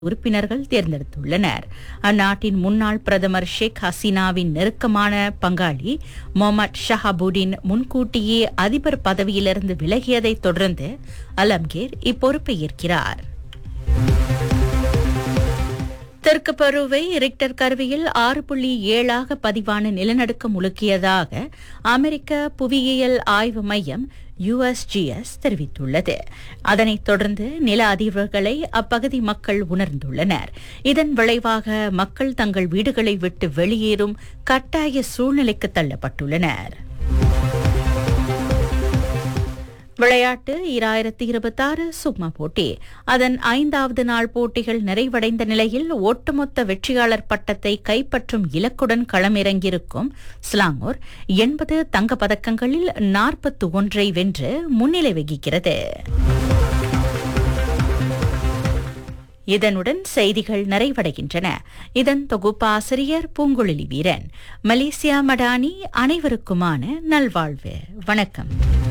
உறுப்பினர்கள் தேர்ந்தெடுத்துள்ளனர் அந்நாட்டின் முன்னாள் பிரதமர் ஷேக் ஹசீனாவின் நெருக்கமான பங்காளி மொஹமட் ஷஹாபுடின் முன்கூட்டியே அதிபர் பதவியிலிருந்து விலகியதைத் தொடர்ந்து அலம்கீர் இப்பொறுப்பை ஏற்கிறார் தெற்கு பருவை ரிக்டர் கருவியில் ஆறு புள்ளி ஏழாக பதிவான நிலநடுக்கம் உலுக்கியதாக அமெரிக்க புவியியல் ஆய்வு மையம் யுஎஸ்ஜிஎஸ் தெரிவித்துள்ளது அதனைத் தொடர்ந்து நில அதிர்வுகளை அப்பகுதி மக்கள் உணர்ந்துள்ளனர் இதன் விளைவாக மக்கள் தங்கள் வீடுகளை விட்டு வெளியேறும் கட்டாய சூழ்நிலைக்கு தள்ளப்பட்டுள்ளனர் விளையாட்டு இராயிரத்தி இருபத்தாறு சுக்மா போட்டி அதன் ஐந்தாவது நாள் போட்டிகள் நிறைவடைந்த நிலையில் ஒட்டுமொத்த வெற்றியாளர் பட்டத்தை கைப்பற்றும் இலக்குடன் களமிறங்கியிருக்கும் ஸ்லாங்கூர் எண்பது தங்கப் பதக்கங்களில் நாற்பத்தி ஒன்றை வென்று முன்னிலை வகிக்கிறது இதனுடன் செய்திகள் நிறைவடைகின்றன இதன் தொகுப்பாசிரியர் பூங்குழலி வீரன் மலேசியா மடானி அனைவருக்குமான நல்வாழ்வு வணக்கம்